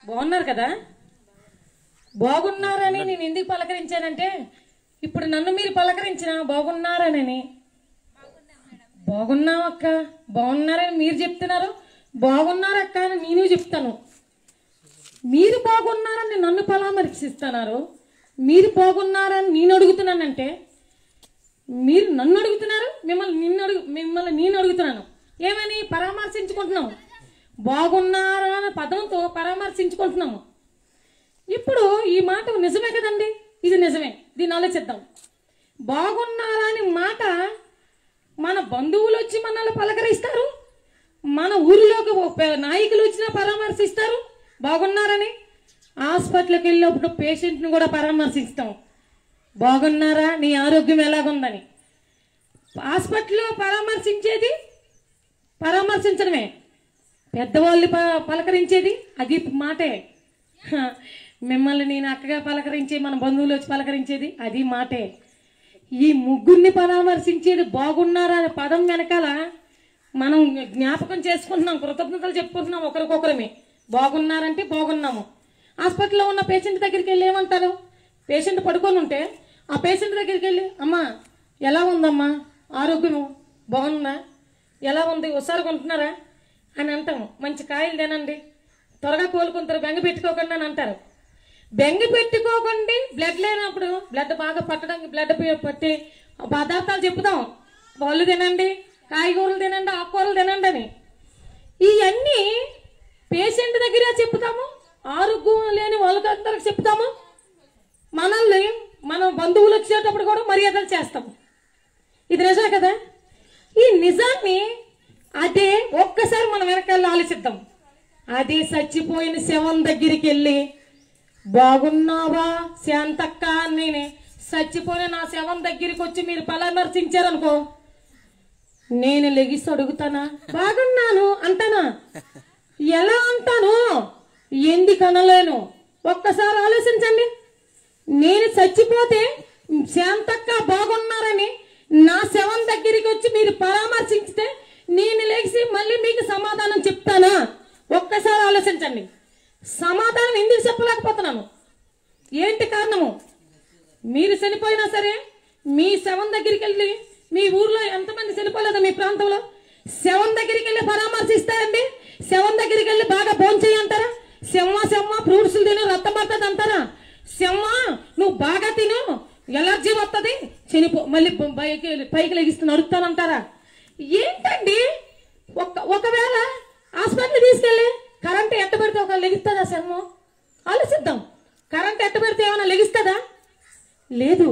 బాగున్నారు కదా బాగున్నారని నేను ఎందుకు పలకరించానంటే ఇప్పుడు నన్ను మీరు పలకరించిన బాగున్నారనని బాగున్నావు అక్క బాగున్నారని మీరు చెప్తున్నారు బాగున్నారక్క అని నేను చెప్తాను మీరు బాగున్నారని నన్ను పరామర్శిస్తున్నారు మీరు బాగున్నారని నేను అడుగుతున్నానంటే మీరు నన్ను అడుగుతున్నారు మిమ్మల్ని నిన్ను అడుగు మిమ్మల్ని నేను అడుగుతున్నాను ఏమని పరామర్శించుకుంటున్నాం బాగున్నారా అనే పదంతో పరామర్శించుకుంటున్నాము ఇప్పుడు ఈ మాట నిజమే కదండి ఇది నిజమే దీన్ని ఆలోచిద్దాం బాగున్నారా అని మాట మన బంధువులు వచ్చి మనల్ని పలకరిస్తారు మన ఊరిలోకి ఓ పే- నాయకులు వచ్చినా పరామర్శిస్తారు బాగున్నారని హాస్పిటల్కి వెళ్ళినప్పుడు పేషెంట్ని కూడా పరామర్శిస్తాం బాగున్నారా నీ ఆరోగ్యం ఎలాగుందని హాస్పిటల్లో పరామర్శించేది పరామర్శించడమే పెద్దవాళ్ళు ప- పలకరించేది అది మాటే హ, మిమ్మల్ని నేను అక్కగా పలకరించే మన బంధువులు వచ్చి పలకరించేది అది మాటే ఈ ముగ్గురిని పరామర్శించేది బాగున్నారా అనే పదం వెనకాల మనం జ్ఞాపకం చేసుకుంటున్నాం కృతజ్ఞతలు చెప్పుకుంటున్నాం ఒకరికొకరమే బాగున్నారంటే బాగున్నాము హాస్పిటల్లో ఉన్న పేషెంట్ దగ్గరికి వెళ్ళి ఏమంటారు పేషెంట్ పడుకొని ఉంటే ఆ పేషెంట్ దగ్గరికి వెళ్ళి అమ్మా ఎలా ఉందమ్మా ఆరోగ్యము బాగుందా ఎలా ఉంది ఒకసారి కొంటున్నారా అని అంటాము మంచి కాయలు తినండి త్వరగా కోలుకుంటారు బెంగ పెట్టుకోకుండా అని అంటారు బెంగ పెట్టుకోకండి బ్లడ్ లేనప్పుడు బ్లడ్ బాగా పట్టడానికి బ్లడ్ పట్టి పదార్థాలు చెప్తాం పళ్ళు తినండి కాయగూరలు తినండి ఆకుకూరలు తినండి అని ఇవన్నీ పేషెంట్ దగ్గర చెప్తాము ఆరోగ్యం లేని వాళ్ళకందరికి చెప్తాము మనల్ని మన బంధువులు వచ్చేటప్పుడు కూడా మర్యాదలు చేస్తాము ఇది నిజమే కదా ఈ నిజాన్ని అదే ఒక్కసారి మనం వెనకాల ఆలోచిద్దాం అదే చచ్చిపోయిన శవం దగ్గరికి వెళ్ళి బాగున్నావా శాంతక్క అని నేనే చచ్చిపోయిన నా శవం దగ్గరికి వచ్చి మీరు పరామర్శించారనుకో నేను లెగిసి అడుగుతానా బాగున్నాను అంటానా ఎలా అంటాను ఎందుకు అనలేను ఒక్కసారి ఆలోచించండి నేను చచ్చిపోతే శాంతక్క బాగున్నారని నా శవం దగ్గరికి వచ్చి మీరు పరామర్శించితే నేను లేచి మళ్ళీ మీకు సమాధానం చెప్తానా ఒక్కసారి ఆలోచించండి సమాధానం ఎందుకు చెప్పలేకపోతున్నాను ఏంటి కారణము మీరు చనిపోయినా సరే మీ శవం దగ్గరికి వెళ్ళి మీ ఊర్లో ఎంతమంది చనిపోలేదా మీ ప్రాంతంలో శవం దగ్గరికి వెళ్ళి పరామర్శిస్తారండి శవం దగ్గరికి వెళ్ళి బాగా భోంచేయి అంటారా సెమ్మ సెమ్మ ఫ్రూట్స్ తిను రక్తం పడుతుంది అంటారా సెమ్మ నువ్వు బాగా తిను ఎలర్జీ వస్తుంది చనిపో మళ్ళీ పైకి పైకి లెగిస్తూ నడుస్తానంటారా ఏంటండి ఒక ఒకవేళ హాస్పిటల్ తీసుకెళ్ళి కరెంట్ ఎట్ట పెడితే ఒక లెగిస్తుందా సెమ్మ ఆలోచిద్దాం కరెంట్ ఎట్ట పెడితే ఏమైనా లెగిస్తుందా లేదు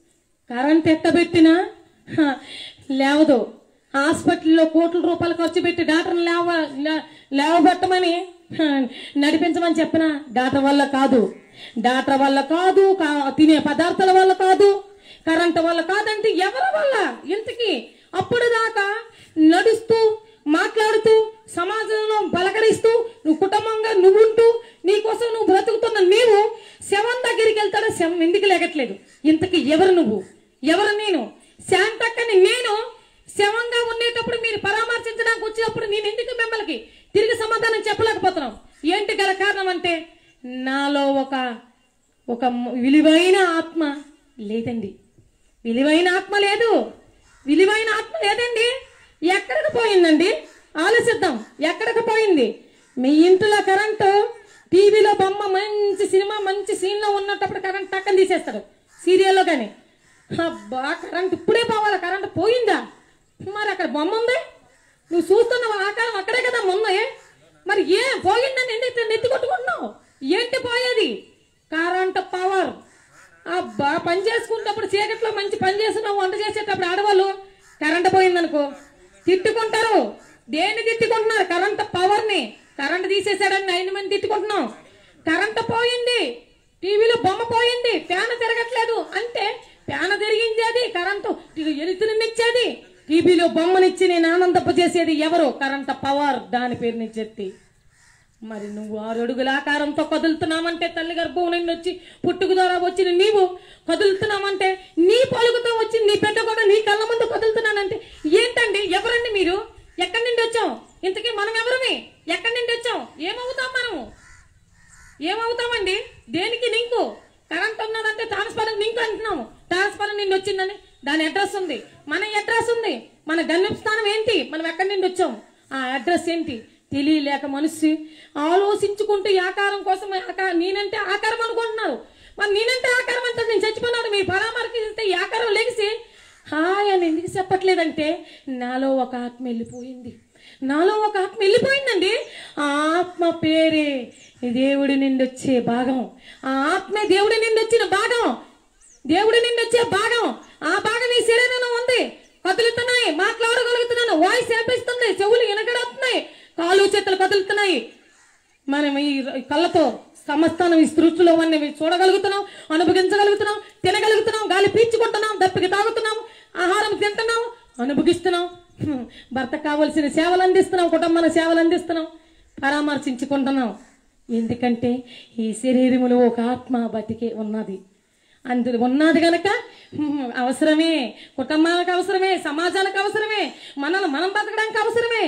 కరెంట్ ఎట్టబెట్టినా హ, లేవదు హాస్పిటల్లో కోట్ల రూపాయలు ఖర్చు పెట్టి డాక్టర్ని లేవ లే- లేవబెట్టమని హ, నడిపించమని చెప్పిన డాక్టర్ వల్ల కాదు డాక్టర్ వల్ల కాదు కా- తినే పదార్థాల వల్ల కాదు కరెంట్ వల్ల కాదంటే ఎవరి వల్ల ఇంతకి అప్పుడు దాకా నడుస్తూ మాట్లాడుతూ సమాజంలో బలకరిస్తూ నువ్వు కుటుంబంగా నువ్వుంటూ నీకోసం నువ్వు బ్రతుకుతున్న నీవు శవం దగ్గరికి వెళ్తాడో శవం ఎందుకు లేగట్లేదు ఇంతకి ఎవరు నువ్వు ఎవరు నేను శాంతక్కని నేను శవంగా ఉండేటప్పుడు మీరు పరామర్శించడానికి వచ్చినప్పుడు నేను ఎందుకు మిమ్మల్ని తిరిగి సమాధానం చెప్పలేకపోతున్నాం ఏంటి గల కారణం అంటే నాలో ఒక ఒక విలువైన ఆత్మ లేదండి విలువైన ఆత్మ లేదు విలువైన ఆత్మ లేదండి ఎక్కడికి పోయిందండి ఆలోచిద్దాం ఎక్కడికి పోయింది మీ ఇంట్లో కరెంటు టీవీలో బొమ్మ మంచి సినిమా మంచి సీన్లో ఉన్నప్పుడు కరెంట్ టక్కని తీసేస్తాడు సీరియల్లో కానీ అబ్బా కరెంట్ ఇప్పుడే పోవాలా కరెంట్ పోయిందా మరి అక్కడ బొమ్మ ఉంది నువ్వు చూస్తున్నావు ఆకారం అక్కడే కదా మొన్నయే మరి ఏ పోయిందని నెత్తి నెత్తి కొట్టుకుంటున్నావు ఏంటి పోయేది కరెంట్ పవర్ అబ్బా పని చేసుకునేటప్పుడు చీకట్లో మంచి పని చేస్తున్నావు వంట చేసేటప్పుడు ఆడవాళ్ళు కరెంట్ పోయిందనుకో తిట్టుకుంటారు దేన్ని తిట్టుకుంటున్నారు కరెంట్ పవర్ ని కరెంట్ తీసేసాడని ఐదు మంది తిట్టుకుంటున్నాం కరెంట్ పోయింది టీవీలో బొమ్మ పోయింది ఫ్యాన్ తిరగట్లేదు అంటే ఫ్యాన్ తిరిగించేది కరెంటు ఎలుతునిచ్చేది టీవీలో బొమ్మనిచ్చి నేను ఆనందప చేసేది ఎవరు కరెంట్ పవర్ దాని పేరుని చెత్తి మరి నువ్వు ఆరు అడుగుల ఆకారంతో కదులుతున్నామంటే తల్లి గర్భం నుండి వచ్చి పుట్టుకు ద్వారా వచ్చిన నీవు కదులుతున్నామంటే నీ పలుకుతో వచ్చి నీ బిడ్డ కూడా నీ కళ్ళ ముందు కదులుతున్నానంటే ఏంటండి ఎవరండి మీరు ఎక్కడి నుండి వచ్చాం ఇంతకీ మనం ఎవరమి ఎక్కడి నుండి వచ్చాం ఏమవుతాం మనము ఏమవుతామండి దేనికి లింకు కరెంట్ ఉన్నదంటే ట్రాన్స్ఫారం లింక్ అంటున్నాము ట్రాన్స్ఫారం నుండి వచ్చిందని దాని అడ్రస్ ఉంది మన అడ్రస్ ఉంది మన గమ్యం స్థానం ఏంటి మనం ఎక్కడి నుండి వచ్చాం ఆ అడ్రస్ ఏంటి తెలియలేక మనసు ఆలోచించుకుంటూ ఈ ఆకారం కోసం ఆకా- నేనంటే ఆకారం అనుకుంటున్నారు మరి నేనంటే ఆకారం అంటే నేను చచ్చిపోయినాను మీ పరామర్శిస్తే ఈ ఆకారం లెగిసి హాయ్ అని ఎందుకు చెప్పట్లేదంటే నాలో ఒక ఆత్మ వెళ్ళిపోయింది నాలో ఒక ఆత్మ వెళ్ళిపోయిందండి ఆ ఆత్మ పేరే దేవుడి నుండి వచ్చే భాగం ఆ ఆత్మే దేవుడి నుండి వచ్చిన భాగం దేవుడి నుండి వచ్చే భాగం ఆ భాగం ఈ శరీరంలో ఉంది కదులుతున్నాయి మాట్లాడగలుగుతున్నాను వాయిస్ వినిపిస్తుంది చెవులు వినగడుతున్నాయి కాలు చేతులు కదులుతున్నాయి మనం ఈ కళ్ళతో సమస్తానం ఈ సృష్టిలో ఉన్నవి చూడగలుగుతున్నాం అనుభవించగలుగుతున్నాం తినగలుగుతున్నాం గాలి పీల్చుకుంటున్నాం దప్పికి తాగుతున్నాం ఆహారం తింటున్నాం అనుభవిస్తున్నాం హ్మ్. భర్తకు కావలసిన సేవలు అందిస్తున్నాం కుటుంబాల సేవలు అందిస్తున్నాం పరామర్శించుకుంటున్నాం ఎందుకంటే ఈ శరీరములో ఒక ఆత్మ బతికే ఉన్నది అందులో ఉన్నది గనక హ్మ్, అవసరమే కుటుంబాలకు అవసరమే సమాజానికి అవసరమే మనల్ని మనం బతకడానికి అవసరమే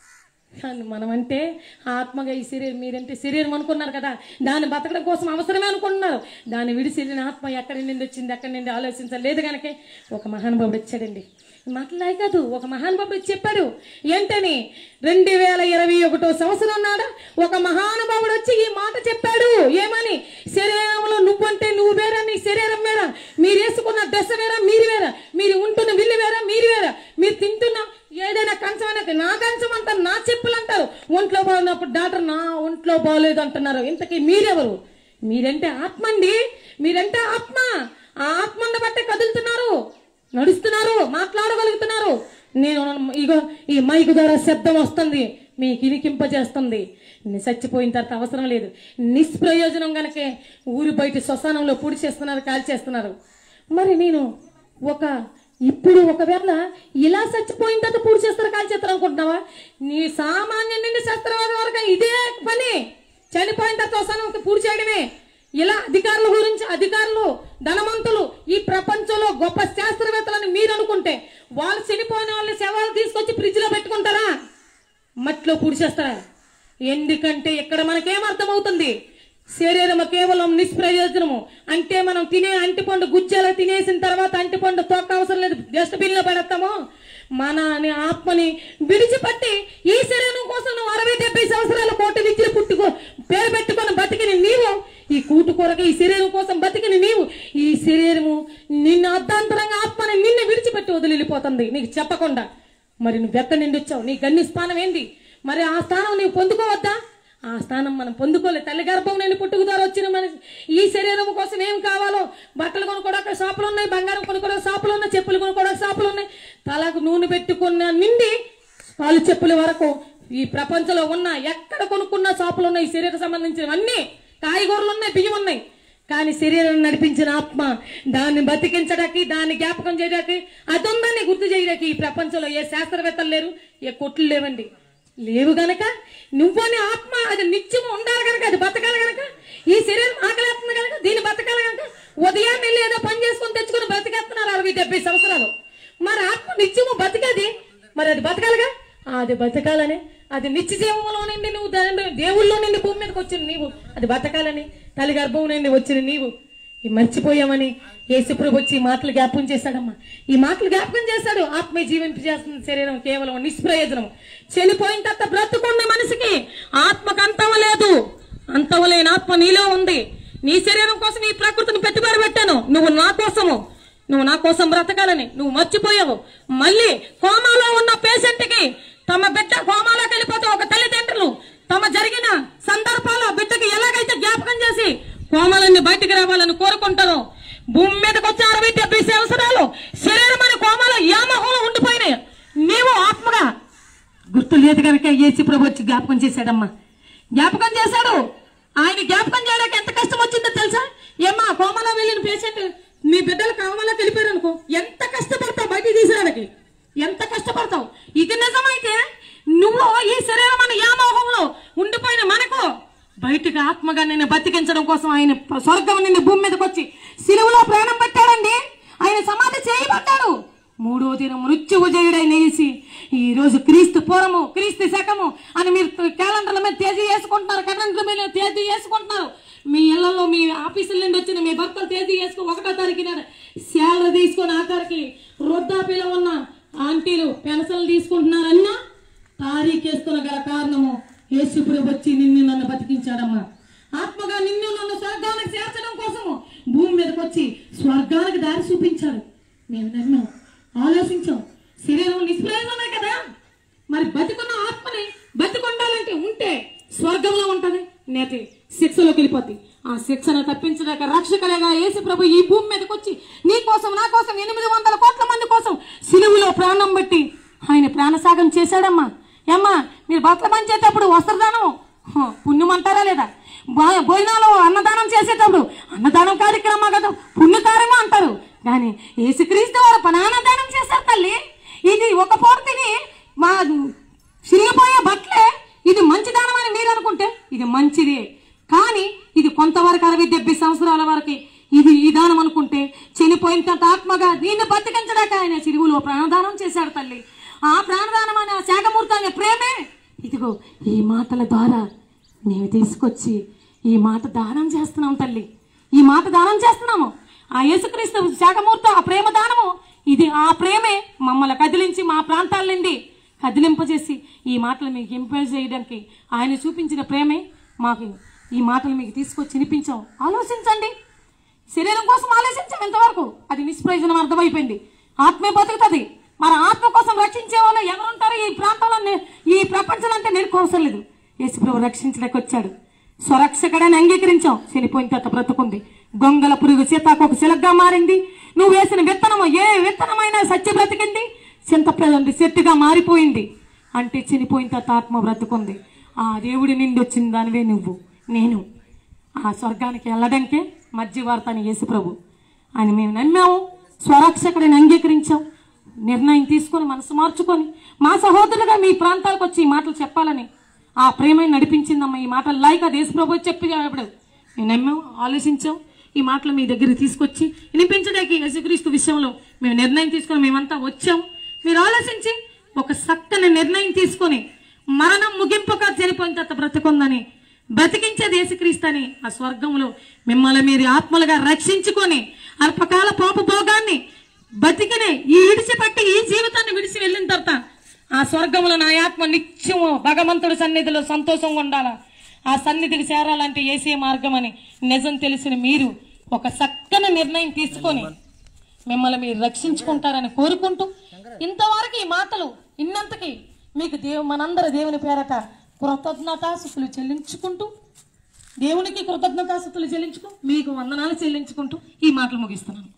కానీ మనం అంటే ఆత్మగా ఈ శరీరం మీరంటే శరీరం అనుకున్నారు కదా దాన్ని బతకడం కోసం అవసరమే అనుకుంటున్నారు దాన్ని విడిచి వెళ్ళిన ఆత్మ ఎక్కడి నుండి వచ్చింది ఎక్కడి నుండి ఆలోచించలేదు కనుక ఒక మహానుభావుడు వచ్చాడండి మాటలే కాదు ఒక మహానుభావుడు చెప్పాడు ఏంటని రెండు వేల ఇరవై ఒకటో సంవత్సరం నాడ ఒక మహానుభావుడు వచ్చి ఈ మాట చెప్పాడు ఏమని శరీరంలో నువ్వంటే నువ్వు వేరా నీ శరీరం వేరా మీరు వేసుకున్న దశ వేరా మీరు వేరా మీరు ఉంటున్న విల్లు వేరా మీరు వేరా మీరు తింటున్న ఏదైనా కంచం అనేది నా కంచం అంటారు నా చెప్పులు అంటారు ఒంట్లో బాగున్నప్పుడు డాక్టర్ నా ఒంట్లో బాగోలేదు అంటున్నారు ఇంతకీ మీరెవరు మీరంటే ఆత్మ అండి మీరంటే ఆత్మ ఆ ఆత్మను బట్టే కదులుతున్నారు నడుస్తున్నారు మాట్లాడగలుగుతున్నారు నేను ఇగో ఈ మైకు ద్వారా శబ్దం వస్తుంది మీకు ఇనికింపజేస్తుంది ని- చచ్చిపోయిన తర్వాత అవసరం లేదు నిష్ప్రయోజనం గనకే ఊరి బయట శ్మశానంలో పొడి చేస్తున్నారు కాల్ చేస్తున్నారు మరి నేను ఒక ఇప్పుడు ఒకవేళ ఇలా చచ్చిపోయిన తర్వాత పూడి చేస్తారు కాల్ చేస్తారు అనుకుంటున్నావా నీ సామాన్య నుండి శాస్త్రవాద వరకు ఇదే పని చనిపోయిన తర్వాత శ్మశానంకి పూడి చేయడమే ఇలా అధికారుల గురించి అధికారులు ధనవంతులు ఈ ప్రపంచంలో గొప్ప శాస్త్రవేత్తలని మీరు అనుకుంటే వాళ్ళు చనిపోయిన వాళ్ళ శవాలు తీసుకొచ్చి ఫ్రిడ్జ్ లో పెట్టుకుంటారా మట్టిలో పూడ్చేస్తారా ఎందుకంటే ఇక్కడ మనకేం అర్థమవుతుంది శరీరము కేవలం నిష్ప్రయోజనము అంటే మనం తినే అంటిపండు గుజ్జాల తినేసిన తర్వాత అంటిపండు తొక్క అవసరం లేదు డస్ట్బిన్ లో పడేస్తాము మన అని ఆత్మని విడిచిపట్టి ఈ శరీరం కోసం నువ్వు అరవై డెబ్బై సంవత్సరాల కోటి విద్యలు పుట్టుకో పేరు పెట్టుకొని బతికిన నీవు ఈ కూటు కొరకు ఈ శరీరం కోసం బతికిన నీవు ఈ శరీరము నిన్ను అర్ధాంతరంగా ఆత్మని నిన్ను విడిచిపెట్టి వదిలి వెళ్ళిపోతుంది నీకు చెప్పకుండా మరి నువ్వు ఎక్కడి నుండి వచ్చావు నీ గన్ని స్థానం ఏంది మరి ఆ స్థానం నీవు పొందుకోవద్దా ఆ స్థానం మనం పొందుకోలేదు తల్లి గర్భం నేను పుట్టుకు ద్వారా వచ్చిన మన ఈ శరీరం కోసం ఏం కావాలో బట్టలు కొనుక్కోవడానికి షాపులు ఉన్నాయి బంగారం కొనుక్కోవడానికి షాపులు ఉన్నాయి చెప్పులు కొనుక్కోవడానికి షాపులు ఉన్నాయి తలకు నూనె పెట్టుకున్న నిండి కాలు చెప్పుల వరకు ఈ ప్రపంచంలో ఉన్న ఎక్కడ కొనుక్కున్న షాపులు ఉన్నాయి ఈ శరీరం సంబంధించినవన్నీ కాయగూరలు ఉన్నాయి బియ్యం ఉన్నాయి కానీ శరీరం నడిపించిన ఆత్మ దాన్ని బతికించడానికి దాన్ని జ్ఞాపకం చేయడానికి అది ఉందని గుర్తు చేయడానికి ఈ ప్రపంచంలో ఏ శాస్త్రవేత్తలు లేరు ఏ కొట్లు లేవండి లేవు గనక నువ్వని ఆత్మ అది నిత్యము ఉండాలి గనక అది బతకాలి గనక ఈ శరీరం ఆకలేస్తుంది గనక దీన్ని బతకాలి గనక ఉదయాన్నే వెళ్ళి ఏదో పని చేసుకొని తెచ్చుకొని బతికేస్తున్నారు అరవై డెబ్బై సంవత్సరాలు మరి ఆత్మ నిత్యము బతికది మరి అది బతకాలిగా అది బతకాలని అది నిత్య జీవంలో నుండి నువ్వు దాని దేవుళ్ళో నుండి భూమి మీదకి వచ్చిన నీవు అది బతకాలని తల్లి గర్భం నుండి వచ్చిన నీవు ఈ మర్చిపోయామని యేసుప్రభు వచ్చి ఈ మాటలు జ్ఞాపకం చేశాడమ్మా ఈ మాటలు జ్ఞాపకం చేశాడు ఆత్మ జీవింపజేస్తున్న శరీరం కేవలం నిష్ప్రయోజనం చనిపోయిన తర్వాత బ్రతుకున్న మనిషికి ఆత్మకు అంతం లేదు అంతం లేని ఆత్మ నీలో ఉంది నీ శరీరం కోసం ఈ ప్రకృతిని పెట్టుబడి పెట్టాను నువ్వు నా కోసము నువ్వు నా కోసం బ్రతకాలని నువ్వు మర్చిపోయావు మళ్ళీ కోమాలో ఉన్న పేషెంట్ కి తమ బిడ్డ కోమాలోకి వెళ్ళిపోతే ఒక తల్లిదండ్రులు తమ జరిగిన సందర్భాల్లో బిడ్డకి ఎలాగైతే జ్ఞాపకం చేసి కోమాలన్నీ బయటికి రావాలని కోరుకుంటారో భూమి మీదకి వచ్చే అరవై డెబ్బై సంవత్సరాలు శరీరం అనే కోమాలో యామహంలో ఉండిపోయినాయి నీవు ఆత్మగా గుర్తు లేదు కనుక ఏసి ప్రభు వచ్చి జ్ఞాపకం చేశాడమ్మా జ్ఞాపకం చేశాడు ఆయన జ్ఞాపకం చేయడానికి ఎంత కష్టం వచ్చిందో తెలుసా ఏమ్మా కోమలో వెళ్ళిన పేషెంట్ మీ బిడ్డలు కోమలోకి వెళ్ళిపోయారు అనుకో ఎంత కష్టపడతావు బయటికి తీసేయడానికి ఎంత కష్టపడతావు ఇది నిజమైతే నువ్వు ఈ శరీరం అనే యామోహంలో ఉండిపోయిన మనకు బయటకు ఆత్మగా నేను బతికించడం కోసం ఆయన స్వర్గం నుండి భూమి మీదకి వచ్చి సిలువలో ప్రాణం పెట్టాడండి ఆయన సమాధి చేయబడ్డాడు మూడో దినం మృత్యువుజయుడైన వేసి ఈ రోజు క్రీస్తు పూర్వము క్రీస్తు శకము అని మీరు క్యాలెండర్ల మీద తేదీ వేసుకుంటున్నారు క్యాలెండర్ల మీద తేదీ వేసుకుంటున్నారు మీ ఇళ్లలో మీ ఆఫీసుల నుండి వచ్చిన మీ భర్తలు తేదీ వేసుకుని ఒకటో తారీఖున శాలరీ తీసుకొని ఆఖరికి వృద్ధాప్యలో ఉన్న ఆంటీలు పెన్షన్లు తీసుకుంటున్నారన్నా తారీఖు వేసుకున్న గల కారణము యేసుప్రభు వచ్చి నిన్ను నన్ను బతికించాడమ్మా ఆత్మగా నిన్ను నన్ను స్వర్గానికి చేర్చడం కోసము భూమి మీదకి వచ్చి స్వర్గానికి దారి చూపించాడు మేము నమ్మాం ఆలోచించాం శరీరం నిష్ప్రయోజనమే కదా మరి బతికున్న ఆత్మని బతికొండాలంటే ఉంటే స్వర్గంలో ఉంటది నేతి శిక్షలోకి వెళ్ళిపోద్ది ఆ శిక్షను తప్పించడాక రక్షకులేగా యేసు ప్రభు ఈ భూమి మీదకి వచ్చి నీ కోసం నా కోసం ఎనిమిది వందల కోట్ల మంది కోసం సిలువులో ప్రాణం పెట్టి ఆయన ప్రాణసాగం చేశాడమ్మా ఏమ్మా మీరు బట్టలు పంచేటప్పుడు వస్త్రదానం హ, పుణ్యం అంటారా లేదా భో- భోజనాలు అన్నదానం చేసేటప్పుడు అన్నదానం కార్యక్రమం కదా పుణ్యకార్యమా అంటారు కానీ యేసుక్రీస్తు వారు ప్రాణదానం చేశారు తల్లి ఇది ఒక పూట తిని మా చిరిగిపోయే బట్టలే ఇది మంచి దానం అని మీరు అనుకుంటే ఇది మంచిదే కానీ ఇది కొంతవరకు అరవై డెబ్బై సంవత్సరాల వరకు ఇది ఈ దానం అనుకుంటే చనిపోయిన తర్వాత ఆత్మగా దీన్ని బతికించడాక ఆయన చిరువులో ప్రాణదానం చేశాడు తల్లి ఆ ప్రాణదానం అనే ఆ శాఖమూర్తి అనే ప్రేమే ఇదిగో ఈ మాటల ద్వారా మేము తీసుకొచ్చి ఈ మాట దానం చేస్తున్నాం తల్లి ఈ మాట దానం చేస్తున్నాము ఆ యేసుక్రీస్తు శాఖమూర్తి ఆ ప్రేమ దానము ఇది ఆ ప్రేమే మమ్మల్ని కదిలించి మా ప్రాంతాల నుండి కదిలింపజేసి ఈ మాటలు మీకు ఇంప్రెస్ చేయడానికి ఆయన చూపించిన ప్రేమే మాకు ఈ మాటలు మీకు తీసుకొచ్చి వినిపించాం ఆలోచించండి శరీరం కోసం ఆలోచించాం ఇంతవరకు అది నిష్ప్రయోజనం అర్థమైపోయింది ఆత్మే బతుకుతుంది మరి ఆత్మ కోసం రక్షించే వాళ్ళు ఎవరుంటారు ఈ ప్రాంతంలో నే- ఈ ప్రపంచం అంటే నేర్కోవసరం లేదు యేసుప్రభు రక్షించడానికి వచ్చాడు స్వరక్షకుడని అంగీకరించాం చనిపోయిన తర్వాత బ్రతుకుంది గొంగల పురుగు సీతాకొక చిలగ్గా మారింది నువ్వు వేసిన విత్తనము ఏ విత్తనమైనా సత్య బ్రతికింది చింతప్రదండి చెట్టుగా మారిపోయింది అంటే చనిపోయిన తర్వాత ఆత్మ బ్రతుకుంది ఆ దేవుడి నిండి వచ్చిన దానివే నువ్వు నేను ఆ స్వర్గానికి వెళ్ళడానికే మధ్యవార్త అని యేసు ప్రభు అని మేము నమ్మాము స్వరక్షకుడిని అంగీకరించాం నిర్ణయం తీసుకొని మనసు మార్చుకొని మా సహోదరులుగా మీ ప్రాంతాలకు వచ్చి ఈ మాటలు చెప్పాలని ఆ ప్రేమని నడిపించిందమ్మా ఈ మాటలు లైక్ అది యేసు ప్రభు చెప్పి అప్పుడు మేము నమ్మాం ఆలోచించాం ఈ మాటలు మీ దగ్గరికి తీసుకొచ్చి వినిపించడానికి యేసుక్రీస్తు విషయంలో మేము నిర్ణయం తీసుకొని మేమంతా వచ్చాం మీరు ఆలోచించి ఒక చక్కని నిర్ణయం తీసుకొని మరణం ముగింపుగా చనిపోయిన తర్వాత బ్రతుకుందని బ్రతికించేది యేసుక్రీస్తు అని ఆ స్వర్గంలో మిమ్మల్ని మీరు ఆత్మలుగా రక్షించుకొని అల్పకాల పాప భోగాన్ని బతికినే ఈ విడిచిపెట్టి ఈ జీవితాన్ని విడిచి వెళ్ళిన తర్వాత ఆ స్వర్గంలో నా ఆత్మ నిత్యము భగవంతుడి సన్నిధిలో సంతోషంగా ఉండాలా ఆ సన్నిధికి చేరాలంటే ఏసే మార్గం అని నిజం తెలిసిన మీరు ఒక చక్కని నిర్ణయం తీసుకొని మిమ్మల్ని మీరు రక్షించుకుంటారని కోరుకుంటూ ఇంతవరకు ఈ మాటలు ఇన్నంతకి మీకు దేవు మనందరి దేవుని పేరట కృతజ్ఞతాసుతులు చెల్లించుకుంటూ దేవునికి కృతజ్ఞతాసుతులు చెల్లించుకు మీకు వందనాలు చెల్లించుకుంటూ ఈ మాటలు ముగిస్తున్నాను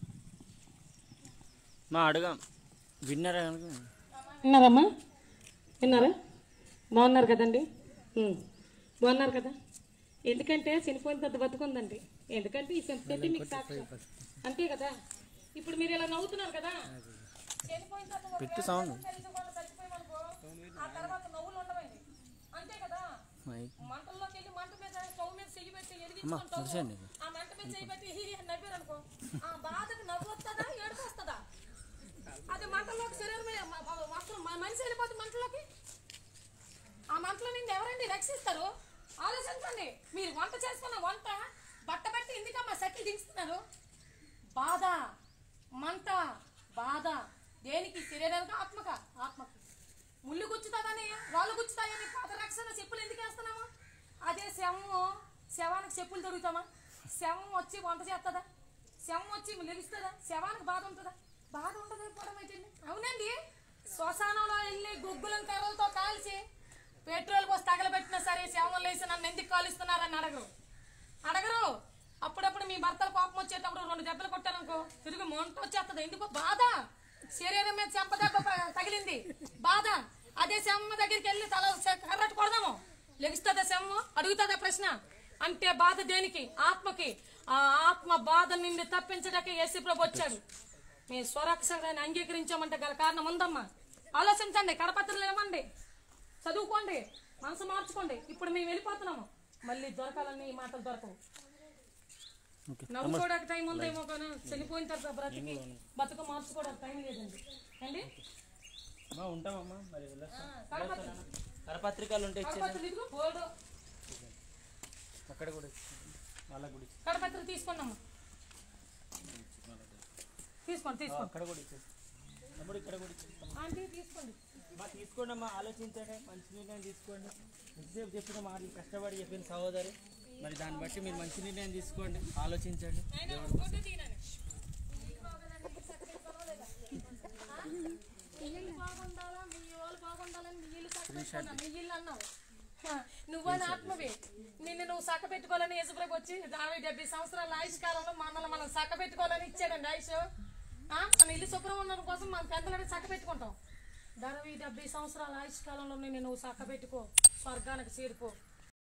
మా అడగాం విన్నారా కనుక విన్నారమ్మా విన్నారా బాగున్నారు కదండి ఉం. బాగున్నారు కదా ఎందుకంటే చనిపోయిన పెద్ద బతుకుందండి ఎందుకంటే ఈ సంస్కృతి మీకు సాక్ష్యం అంతే కదా ఇప్పుడు మీరు ఇలా నవ్వుతున్నారు కదా చనిపోయిన తర్వాత ఒక పెట్టు సౌండ్ చనిపోయి చచ్చిపోయామనుకో, ఆ తర్వాత నవ్వులు ఉండవండి అంతే కదా మైక్ మంటల్లోకి వెళ్ళి మంట మీద స్టవ్ మీద చెయ్యి పెట్టి అమ్మా ఎదిగించుకుంటావు ముడిసండి ఆ మంట మీద చెయ్యి పెట్టి హీ అని నవ్వారు అనుకో ఆ బాధకు నవ్వు వస్తుందా ఏడుపు వస్తుందా అది మంటల్లోకి శరీరం మీద మ- మ- వస్త్రం మ- మనిషి వెళ్ళిపోతే మంటలోకి ఆ మంటలో నిన్ను ఎవరండి రక్షిస్తారు ఆలోచించండి మీరు వంట చేసుకున్న వంట బట్ట పెట్టి ఎందుకమ్మా సఖి దించుతున్నారు బాధ మంట బాధ దేనికి శరీరానికి ఆత్మక ఆత్మకి ముళ్ళు గుచ్చుతుందని రాళ్ళు గుచ్చుతాయని పాత రక్షణ చెప్పులు ఎందుకు వేస్తున్నాము అదే శవము శవానికి చెప్పులు దొరుకుతామా శవం వచ్చి వంట చేస్తుందా శవం వచ్చి లెగుస్తుందా శవానికి బాధ ఉంటుందా బాధ ఉండదు పోవడం అయితే అవునండి శ్మశానంలో వెళ్ళి గుగ్గులను కర్రలతో కాల్చి పెట్రోల్ పోసి తగలబెట్టినా సరే శవం లేసి నన్ను ఎందుకు కాలుస్తున్నారని అడగరు అడగరు అప్పుడప్పుడు మీ భర్తల కోపం వచ్చేటప్పుడు రెండు దెబ్బలు కొట్టారనుకో తిరిగి మొంట వచ్చేస్తుంది ఎందుకు బాధ శరీరం మీద చెంప దెబ్బ ప- తగిలింది బాధ అదే శమ్మ దగ్గరికి వెళ్ళి తల స- కర్రట్టు కొడదాము లెగుస్తుందా శమ్మ అడుగుతుందా ప్రశ్న అంటే బాధ దేనికి ఆత్మకి ఆ ఆత్మ బాధ నుండి తప్పించడానికి యేసు ప్రభు వచ్చాడు మీ స్వరక్షణని అంగీకరించామంటే గల కారణం ఉందమ్మా ఆలోచించండి కడపత్రులు ఇవ్వండి చదువుకోండి మనసు మార్చుకోండి ఇప్పుడు మేము వెళ్ళిపోతున్నాము మళ్ళీ దొరకాలని ఈ మాటలు దొరకవు నవ్వుకోవడానికి టైం ఉందేమో కానీ చనిపోయిన తర్వాత బ్రతికి బతుక మార్చుకోవడానికి టైం లేదండి అండి అమ్మా ఉంటామమ్మా మరి వెళ్ళొస్తా. కడపత్రి కరపత్రికలు ఉంటే ఇచ్చేది కడపత్రి ఇదిగో బోర్డు అక్కడ కూడా ఇచ్చేది. వాళ్ళకి కూడా ఇచ్చేది. కడపత్రి తీసుకోండి అమ్మా తీసుకోండి తీసుకోండి అక్కడ కూడా ఇచ్చేది తమ్ముడు ఇక్కడ కూడా ఇచ్చేది ఆంటీ తీసుకోండి అమ్మా తీసుకోండి అమ్మా ఆలోచించండి మంచి నిర్ణయం తీసుకోండి ఎంతసేపు చెప్పిన మాటలు కష్టపడి చెప్పిన సహోదరి మరి దాన్ని బట్టి మీరు మంచి నిర్ణయం తీసుకోండి ఆలోచించండి ఇల్లు బాగుండాలా మీ వాళ్ళు బాగుండాలని మీ ఇల్లు చక్క పెట్టుకున్నా మీ ఇల్లు అన్నావు హ, నువ్వని ఆత్మవే నిన్ను నువ్వు చక్క పెట్టుకోవాలని యేసుప్రభు వచ్చి అరవై డెబ్బై సంవత్సరాల ఆయుష్ కాలంలో మనల్ని మనం చక్క పెట్టుకోవాలని ఇచ్చాడండి ఆయుష్ ఆ, మన ఇల్లు శుభ్రం ఉండడం కోసం మన పెద్దలని చక్క పెట్టుకుంటాం అరవై డెబ్బై సంవత్సరాల ఆయుష్ కాలంలో నిన్ను నువ్వు చక్క పెట్టుకో స్వర్గానికి చేరుకో